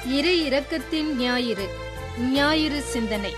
இறை இரக்கத்தின் ஞாயிறு ஞாயிறு சிந்தனை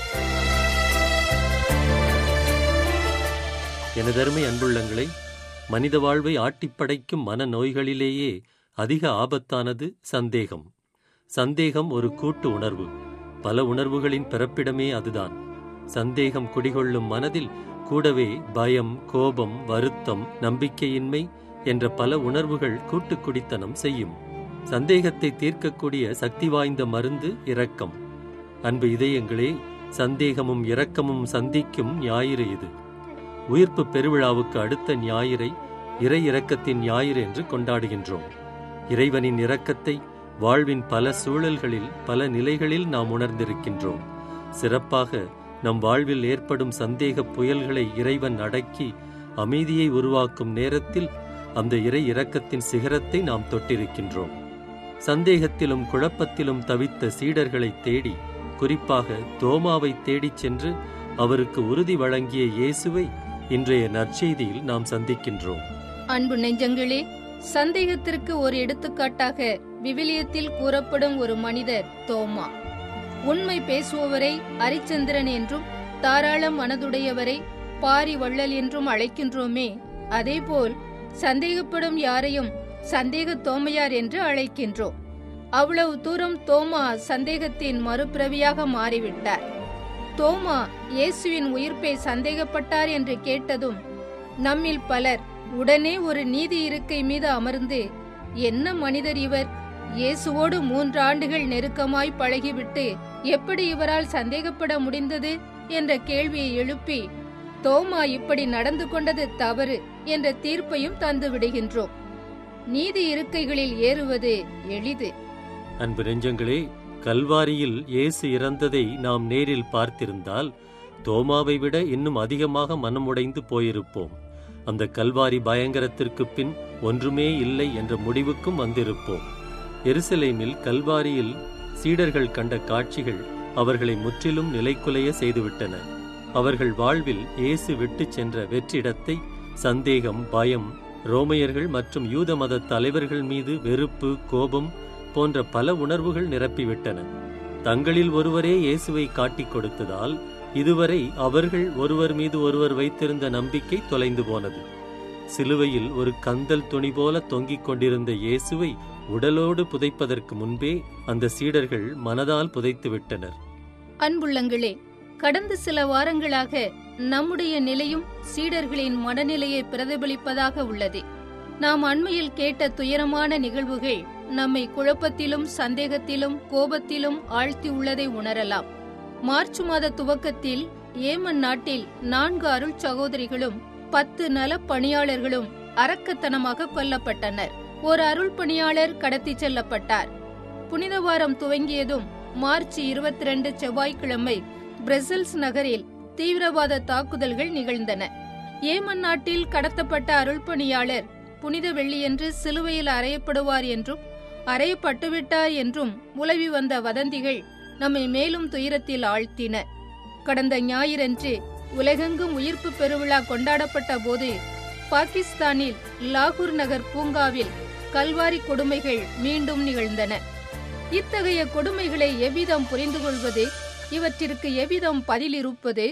எனதருமை அன்புள்ளங்களை மனித வாழ்வை ஆட்டிப்படைக்கும் மன நோய்களிலேயே அதிக ஆபத்தானது சந்தேகம் சந்தேகம் ஒரு கூட்டு உணர்வு பல உணர்வுகளின் பிறப்பிடமே அதுதான் சந்தேகம் குடிகொள்ளும் மனதில் கூடவே பயம் கோபம் வருத்தம் நம்பிக்கையின்மை என்ற பல உணர்வுகள் கூட்டு குடித்தனம் செய்யும் சந்தேகத்தை தீர்க்கக்கூடிய சக்தி வாய்ந்த மருந்து இரக்கம் அன்பு இதயங்களே சந்தேகமும் இரக்கமும் சந்திக்கும் ஞாயிறு இது உயிர்ப்பு பெருவிழாவுக்கு அடுத்த ஞாயிறை இறை இரக்கத்தின் ஞாயிறு என்று கொண்டாடுகின்றோம் இறைவனின் இரக்கத்தை வாழ்வின் பல சூழல்களில் பல நிலைகளில் நாம் உணர்ந்திருக்கின்றோம் சிறப்பாக நம் வாழ்வில் ஏற்படும் சந்தேக புயல்களை இறைவன் அடக்கி அமைதியை உருவாக்கும் நேரத்தில் அந்த இறை இரக்கத்தின் சிகரத்தை நாம் தொட்டிருக்கின்றோம் சந்தேகத்திலும் குழப்பத்திலும் தவித்த சீடர்களை தேடி குறிப்பாக தோமாவை தேடிச் சென்று அவருக்கு உறுதி வழங்கிய இயேசுவை இன்றைய நற்செய்தியில் நாம் சந்திக்கின்றோம் அன்பு நெஞ்சங்களே சந்தேகத்திற்கு ஒரு எடுத்துக்காட்டாக விவிலியத்தில் கூறப்படும் ஒரு மனிதர் தோமா உண்மை பேசுபவரை அரிச்சந்திரன் என்றும் தாராள மனதுடையவரை பாரி வள்ளல் என்றும் அழைக்கின்றோமே அதேபோல் சந்தேகப்படும் யாரையும் சந்தேக தோமையார் என்று அழைக்கின்றோம் அவ்வளவு தூரம் தோமா சந்தேகத்தின் மறுபிறவியாக மாறிவிட்டார் தோமா இயேசுவின் உயிர்ப்பை சந்தேகப்பட்டார் என்று கேட்டதும் நம்மில் பலர் உடனே ஒரு நீதி இருக்கை மீது அமர்ந்து என்ன மனிதர் இவர் இயேசுவோடு மூன்று ஆண்டுகள் நெருக்கமாய் பழகிவிட்டு எப்படி இவரால் சந்தேகப்பட முடிந்தது என்ற கேள்வியை எழுப்பி தோமா இப்படி நடந்து கொண்டது தவறு என்ற தீர்ப்பையும் தந்து விடுகின்றோம் நீதி இருக்கைகளில் ஏறுவது எளிது அன்பு நெஞ்சங்களே கல்வாரியில் இயேசு இறந்ததை நாம் நேரில் பார்த்திருந்தால் தோமாவை விட இன்னும் அதிகமாக மனமுடைந்து போயிருப்போம் அந்த கல்வாரி பயங்கரத்திற்கு பின் ஒன்றுமே இல்லை என்ற முடிவுக்கும் வந்திருப்போம் எருசலேமில் கல்வாரியில் சீடர்கள் கண்ட காட்சிகள் அவர்களை முற்றிலும் நிலைக்குலைய செய்துவிட்டன அவர்கள் வாழ்வில் இயேசு விட்டுச் சென்ற வெற்றிடத்தை சந்தேகம் பயம் ரோமையர்கள் மற்றும் யூத மத தலைவர்கள் மீது வெறுப்பு கோபம் போன்ற பல உணர்வுகள் நிரப்பிவிட்டன தங்களில் ஒருவரே இயேசுவை காட்டிக் கொடுத்ததால் இதுவரை அவர்கள் ஒருவர் மீது ஒருவர் வைத்திருந்த நம்பிக்கை தொலைந்து போனது சிலுவையில் ஒரு கந்தல் துணி போல தொங்கிக் கொண்டிருந்த இயேசுவை உடலோடு புதைப்பதற்கு முன்பே அந்த சீடர்கள் மனதால் புதைத்து விட்டனர் அன்புள்ளங்களே கடந்த சில வாரங்களாக நம்முடைய நிலையும் சீடர்களின் மனநிலையை பிரதிபலிப்பதாக உள்ளது நாம் அண்மையில் கேட்ட துயரமான நிகழ்வுகள் நம்மை குழப்பத்திலும் சந்தேகத்திலும் கோபத்திலும் ஆழ்த்தி உள்ளதை உணரலாம் மார்ச் மாத துவக்கத்தில் ஏமன் நாட்டில் நான்கு அருள் சகோதரிகளும் பத்து நல பணியாளர்களும் அரக்கத்தனமாக கொல்லப்பட்டனர் ஒரு அருள் பணியாளர் கடத்தி செல்லப்பட்டார் புனித வாரம் துவங்கியதும் மார்ச் இருபத்தி ரெண்டு செவ்வாய்க்கிழமை பிரசல்ஸ் நகரில் தீவிரவாத தாக்குதல்கள் நிகழ்ந்தன ஏமன் நாட்டில் கடத்தப்பட்ட அருள் பணியாளர் புனித வெள்ளியன்று சிலுவையில் அறையப்படுவார் என்றும் அறையப்பட்டுவிட்டார் என்றும் உலவி வந்த வதந்திகள் நம்மை மேலும் துயரத்தில் ஆழ்த்தின கடந்த ஞாயிறன்று உலகெங்கும் உயிர்ப்பு பெருவிழா கொண்டாடப்பட்ட போது பாகிஸ்தானில் லாகூர் நகர் பூங்காவில் கல்வாரி கொடுமைகள் மீண்டும் நிகழ்ந்தன இத்தகைய கொடுமைகளை எவ்விதம் புரிந்து கொள்வது இவற்றிற்கு எவ்விதம் பதிலிருப்பது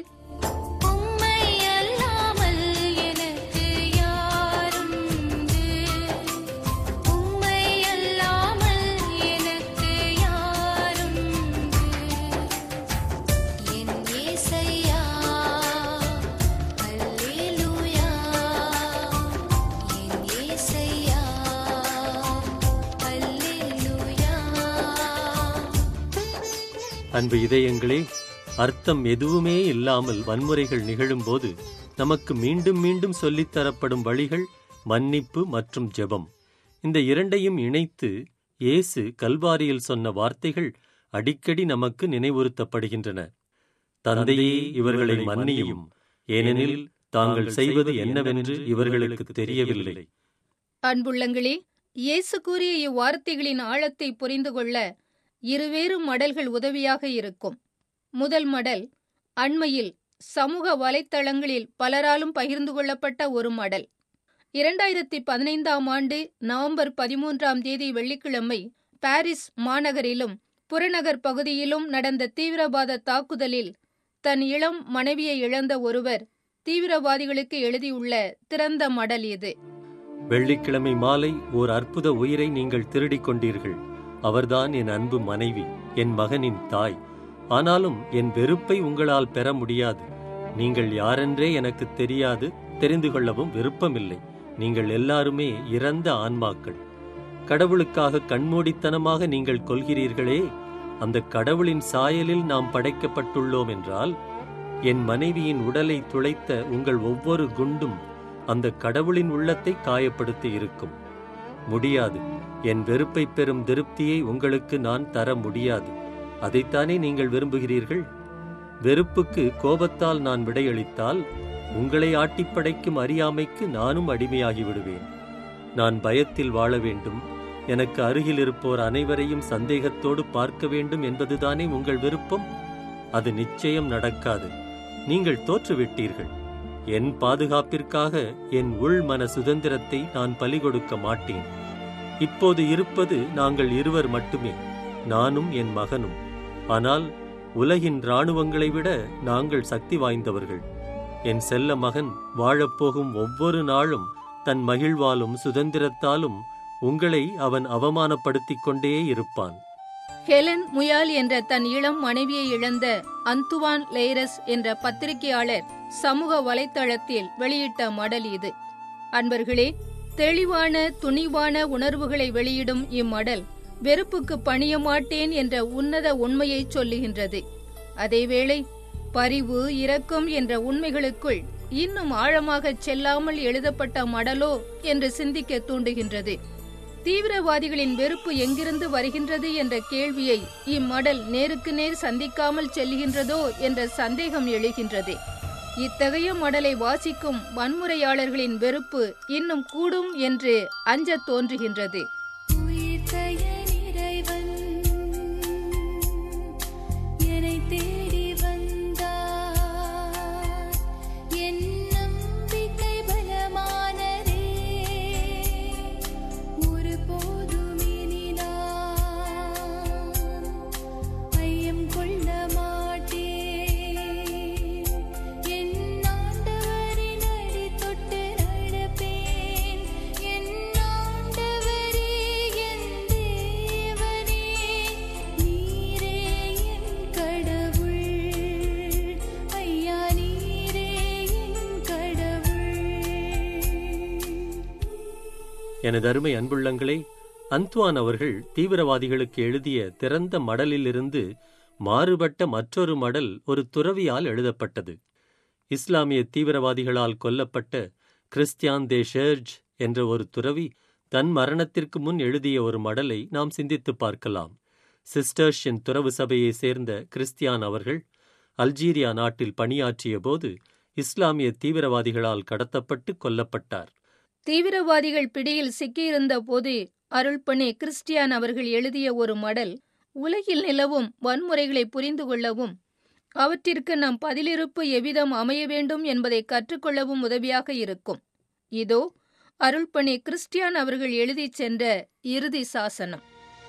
உம்மை அல்லாமல் எனக்கு யாருண்டு உம்மை அல்லாமல் எனக்கு யாருண்டு என் இயேசையா அல்லேலூயா என் இயேசையா அல்லேலூயா அன்பு இதயங்களே அர்த்தம் எதுவுமே இல்லாமல் வன்முறைகள் நிகழும்போது நமக்கு மீண்டும் மீண்டும் சொல்லித் தரப்படும் வழிகள் மன்னிப்பு மற்றும் ஜெபம் இந்த இரண்டையும் இணைத்து இயேசு கல்வாரியில் சொன்ன வார்த்தைகள் அடிக்கடி நமக்கு நினைவுறுத்தப்படுகின்றன தந்தையே இவர்களை மன்னியும் ஏனெனில் தாங்கள் செய்வது என்னவென்று இவர்களுக்கு தெரியவில்லை அன்புள்ளங்களே இயேசு கூறிய இவ்வார்த்தைகளின் ஆழத்தை புரிந்து கொள்ள இருவேறு மடல்கள் உதவியாக இருக்கும் முதல் மடல் அண்மையில் சமூக வலைத்தளங்களில் பலராலும் பகிர்ந்து கொள்ளப்பட்ட ஒரு மடல் இரண்டாயிரத்தி பதினைந்தாம் ஆண்டு நவம்பர் பதிமூன்றாம் தேதி வெள்ளிக்கிழமை பாரிஸ் மாநகரிலும் புறநகர் பகுதியிலும் நடந்த தீவிரவாத தாக்குதலில் தன் இளம் மனைவியை இழந்த ஒருவர் தீவிரவாதிகளுக்கு எழுதியுள்ள திறந்த மடல் இது வெள்ளிக்கிழமை மாலை ஓர் அற்புத உயிரை நீங்கள் திருடிக் கொண்டீர்கள் அவர்தான் என் அன்பு மனைவி என் மகனின் தாய் ஆனாலும் என் வெறுப்பை உங்களால் பெற முடியாது நீங்கள் யாரென்றே எனக்கு தெரியாது தெரிந்து கொள்ளவும் விருப்பமில்லை நீங்கள் எல்லாருமே இறந்த ஆன்மாக்கள் கடவுளுக்காக கண்மூடித்தனமாக நீங்கள் கொள்கிறீர்களே அந்த கடவுளின் சாயலில் நாம் படைக்கப்பட்டுள்ளோம் என்றால் என் மனைவியின் உடலை துளைத்த உங்கள் ஒவ்வொரு குண்டும் அந்த கடவுளின் உள்ளத்தை காயப்படுத்தி இருக்கும் முடியாது என் வெறுப்பை பெறும் திருப்தியை உங்களுக்கு நான் தர முடியாது அதைத்தானே நீங்கள் விரும்புகிறீர்கள் வெறுப்புக்கு கோபத்தால் நான் விடையளித்தால் உங்களை ஆட்டிப்படைக்கும் அறியாமைக்கு நானும் அடிமையாகி விடுவேன் நான் பயத்தில் வாழ வேண்டும் எனக்கு அருகில் இருப்போர் அனைவரையும் சந்தேகத்தோடு பார்க்க வேண்டும் என்பதுதானே உங்கள் விருப்பம் அது நிச்சயம் நடக்காது நீங்கள் தோற்றுவிட்டீர்கள் என் பாதுகாப்பிற்காக என் உள் மன சுதந்திரத்தை நான் பலி கொடுக்க மாட்டேன் இப்போது இருப்பது நாங்கள் இருவர் மட்டுமே நானும் என் மகனும் ஆனால் உலகின் இராணுவங்களை விட நாங்கள் சக்தி வாய்ந்தவர்கள் என் செல்ல மகன் வாழப்போகும் ஒவ்வொரு நாளும் தன் மகிழ்வாலும் சுதந்திரத்தாலும் உங்களை அவன் அவமானப்படுத்திக் கொண்டே இருப்பான் ஹெலன் முயால் என்ற தன் இளம் மனைவியை இழந்த அந்துவான் லேரஸ் என்ற பத்திரிகையாளர் சமூக வலைத்தளத்தில் வெளியிட்ட மடல் இது அன்பர்களே தெளிவான துணிவான உணர்வுகளை வெளியிடும் இம்மடல் வெறுப்புக்கு பணிய மாட்டேன் என்ற உன்னத உண்மையை சொல்லுகின்றது அதேவேளை பரிவு இரக்கம் என்ற உண்மைகளுக்குள் இன்னும் ஆழமாகச் செல்லாமல் எழுதப்பட்ட மடலோ என்று சிந்திக்க தூண்டுகின்றது தீவிரவாதிகளின் வெறுப்பு எங்கிருந்து வருகின்றது என்ற கேள்வியை இம்மடல் நேருக்கு நேர் சந்திக்காமல் செல்கின்றதோ என்ற சந்தேகம் எழுகின்றது இத்தகைய மடலை வாசிக்கும் வன்முறையாளர்களின் வெறுப்பு இன்னும் கூடும் என்று அஞ்சத் தோன்றுகின்றது உயிர்த்தய இறைவன் என்னை தேடி வந்தார் என் நம்பிக்கை பலமானதே ஒருபோதும் இனி நான் ஐயம் கொள்ள மாட்டேன் என் ஆண்டவரின் அடி தொட்டு நடப்பேன் என் ஆண்டவரே என் தேவனே நீரே என் கடவுள் ஐயா நீரே என் கடவுள் எனது அருமை அன்புள்ளங்களே அந்த்வான் அவர்கள் தீவிரவாதிகளுக்கு எழுதிய திறந்த மடலிலிருந்து மாறுபட்ட மற்றொரு மடல் ஒரு துறவியால் எழுதப்பட்டது இஸ்லாமிய தீவிரவாதிகளால் கொல்லப்பட்ட கிறிஸ்டியான் தே ஷேர்ஜ் என்ற ஒரு துறவி தன் மரணத்திற்கு முன் எழுதிய ஒரு மடலை நாம் சிந்தித்துப் பார்க்கலாம் சிஸ்டர்ஸ் என் துறவு சபையைச் சேர்ந்த கிறிஸ்டியான் அவர்கள் அல்ஜீரியா நாட்டில் பணியாற்றிய போது இஸ்லாமிய தீவிரவாதிகளால் கடத்தப்பட்டு கொல்லப்பட்டார் தீவிரவாதிகள் பிடியில் சிக்கியிருந்த போது அருள்பணி கிறிஸ்டியான் அவர்கள் எழுதிய ஒரு மடல் உலகில் நிலவும் வன்முறைகளை புரிந்து கொள்ளவும் அவற்றிற்கு நம் பதிலிருப்பு எவ்விதம் அமைய வேண்டும் என்பதை கற்றுக்கொள்ளவும் உதவியாக இருக்கும் இதோ அருள்பணி கிறிஸ்டியான் அவர்கள் எழுதிச் சென்ற இறுதி சாசனம்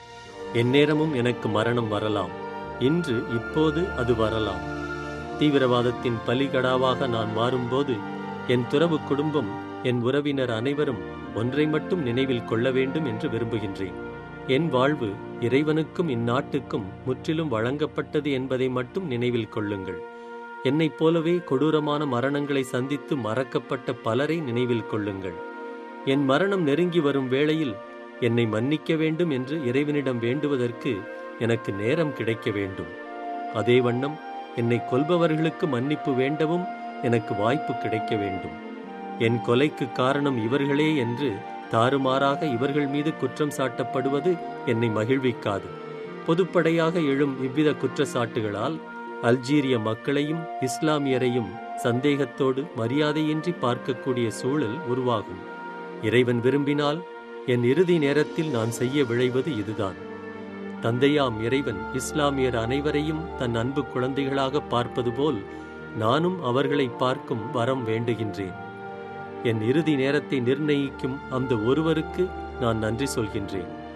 எந்நேரமும் எனக்கு மரணம் வரலாம் இன்று இப்போது அது வரலாம் தீவிரவாதத்தின் பலிகடாவாக நான் மாறும்போது என் துறவு குடும்பம் என் உறவினர் அனைவரும் ஒன்றை மட்டும் நினைவில் கொள்ள வேண்டும் என்று விரும்புகின்றேன் என் வாழ்வு இறைவனுக்கும் இந்நாட்டுக்கும் முற்றிலும் வழங்கப்பட்டது என்பதை மட்டும் நினைவில் கொள்ளுங்கள் என்னைப் போலவே கொடூரமான மரணங்களை சந்தித்து மறக்கப்பட்ட பலரை நினைவில் கொள்ளுங்கள் என் மரணம் நெருங்கி வரும் வேளையில் என்னை மன்னிக்க வேண்டும் என்று இறைவனிடம் வேண்டுவதற்கு எனக்கு நேரம் கிடைக்க வேண்டும் அதே வண்ணம் என்னை கொல்பவர்களுக்கு மன்னிப்பு வேண்டவும் எனக்கு வாய்ப்பு கிடைக்க வேண்டும் என் கொலைக்கு காரணம் இவர்களே என்று தாறுமாறாக இவர்கள் மீது குற்றம் சாட்டப்படுவது என்னை மகிழ்விக்காது பொதுப்படையாக எழும் இவ்வித குற்றச்சாட்டுகளால் அல்ஜீரிய மக்களையும் இஸ்லாமியரையும் சந்தேகத்தோடு மரியாதையின்றி பார்க்கக்கூடிய சூழல் உருவாகும் இறைவன் விரும்பினால் என் இறுதி நேரத்தில் நான் செய்ய விழைவது இதுதான் தந்தையாம் இறைவன் இஸ்லாமியர் அனைவரையும் தன் அன்பு குழந்தைகளாக பார்ப்பது போல் நானும் அவர்களை பார்க்கும் வரம் வேண்டுகின்றேன் என் இறுதி நேரத்தை நிர்ணயிக்கும் அந்த ஒருவருக்கு நான் நன்றி சொல்கின்றேன்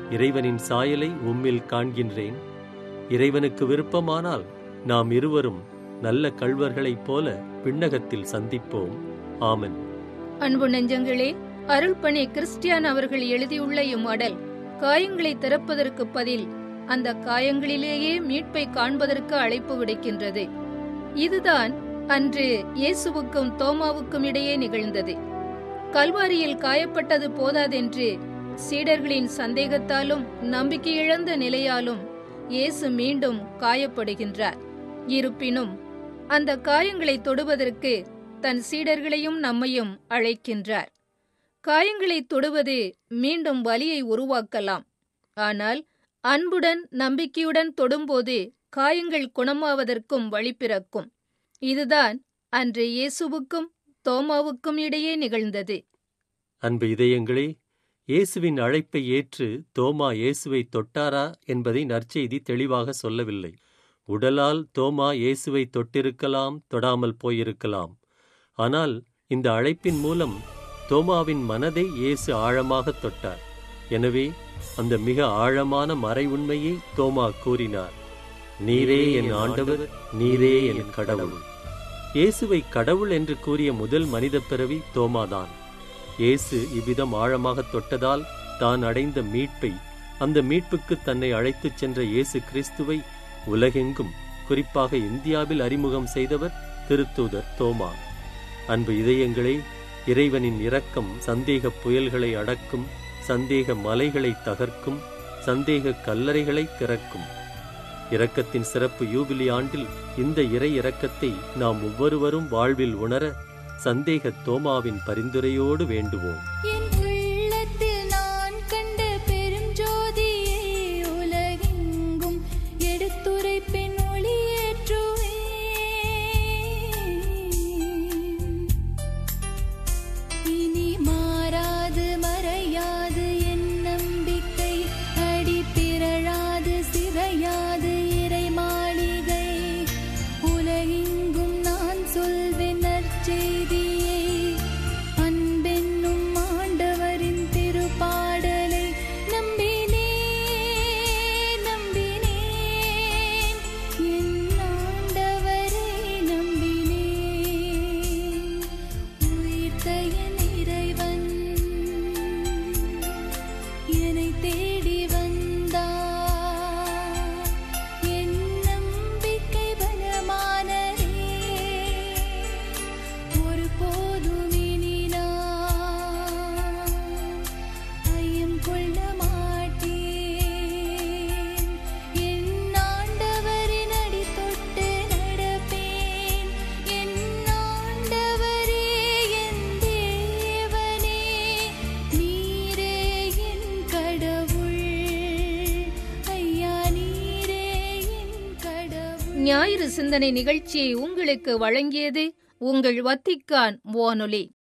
இறைவனின் சாயலை உம்மில் காண்கின்றேன் இறைவனுக்கு விருப்பமானால் நாம் இருவரும் நல்ல கள்வர்களைப் போல விண்ணகத்தில் சந்திப்போம் ஆமென் அன்பு நெஞ்சங்களே அருள்பணி கிறிஸ்டியான் அவர்கள் எழுதியுள்ள இம்மாடல் காயங்களை திறப்பதற்கு பதில் அந்த காயங்களிலேயே மீட்பை காண்பதற்கு அழைப்பு விடுக்கின்றது இதுதான் அன்று இயேசுவுக்கும் தோமாவுக்கும் இடையே நிகழ்ந்தது கல்வாரியில் காயப்பட்டது போதாதென்று சீடர்களின் சந்தேகத்தாலும் நம்பிக்கையிழந்த நிலையாலும் இயேசு மீண்டும் காயப்படுகின்றார் இருப்பினும் அந்த காயங்களை தொடுவதற்கு தன் சீடர்களையும் நம்மையும் அழைக்கின்றார் காயங்களை தொடுவது மீண்டும் வலியை உருவாக்கலாம் ஆனால் அன்புடன் நம்பிக்கையுடன் தொடும்போது காயங்கள் குணமாவதற்கும் வழி பிறக்கும் இதுதான் அன்று இயேசுவுக்கும் தோமாவுக்கும் இடையே நிகழ்ந்தது அன்பு இதயங்களே இயேசுவின் அழைப்பை ஏற்று தோமா இயேசுவை தொட்டாரா என்பதை நற்செய்தி தெளிவாக சொல்லவில்லை உடலால் தோமா இயேசுவை தொட்டிருக்கலாம் தொடாமல் போயிருக்கலாம் ஆனால் இந்த அழைப்பின் மூலம் தோமாவின் மனதை இயேசு ஆழமாக தொட்டார் எனவே அந்த மிக ஆழமான மறை உண்மையை தோமா கூறினார் நீரே என் ஆண்டவர் நீரே என் கடவுள் இயேசுவை கடவுள் என்று கூறிய முதல் மனிதப் பிறவி தோமாதான் இயேசு இவ்விதம் ஆழமாக தொட்டதால் தான் அடைந்த மீட்பை அந்த மீட்புக்கு தன்னை அழைத்துச் சென்ற இயேசு கிறிஸ்துவை உலகெங்கும் குறிப்பாக இந்தியாவில் அறிமுகம் செய்தவர் திருத்தூதர் தோமா அன்பு இதயங்களே இறைவனின் இரக்கம் சந்தேக புயல்களை அடக்கும் சந்தேக மலைகளை தகர்க்கும் சந்தேக கல்லறைகளை திறக்கும் இரக்கத்தின் சிறப்பு யூபிலி ஆண்டில் இந்த இறை இரக்கத்தை நாம் ஒவ்வொருவரும் வாழ்வில் உணர சந்தேக தோமாவின் பரிந்துரையோடு வேண்டுவோம் என் உள்ளத்தில் நான் கண்ட பெரும் ஜோதியை உலகெங்கும் எடுத்துரைப்பின் ஒளியேற்றுவேன் இனி மாறாது மறையாது என் நம்பிக்கை அடி பிறழாது சிதையாது இறை மாளிகை உலகெங்கும் நான் சொல்வேன் நற்செய்தியை அன்பென்னும் ஆண்டவரின் திருப்பாடலை நம்பினேன் நம்பினேன் என் ஆண்டவரை நம்பினேன் உயிர்த்த என் இறைவன் என்னை தேடி வந்தார் என் நம்பிக்கை பலமானதே ஒருபோதும் இனி நான் ஐயம் கொள்ள மாட்டேன் என் ஆண்டவரின் அடி தொட்டு நடப்பேன் என் ஆண்டவரே என் தேவனே நீரே என் கடவுள் ஐயா நீரே என் கடவுள் ஞாயிறு சிந்தனை நிகழ்ச்சியை உங்களுக்கு வழங்கியது உங்கள் வத்திக்கான் வானொலி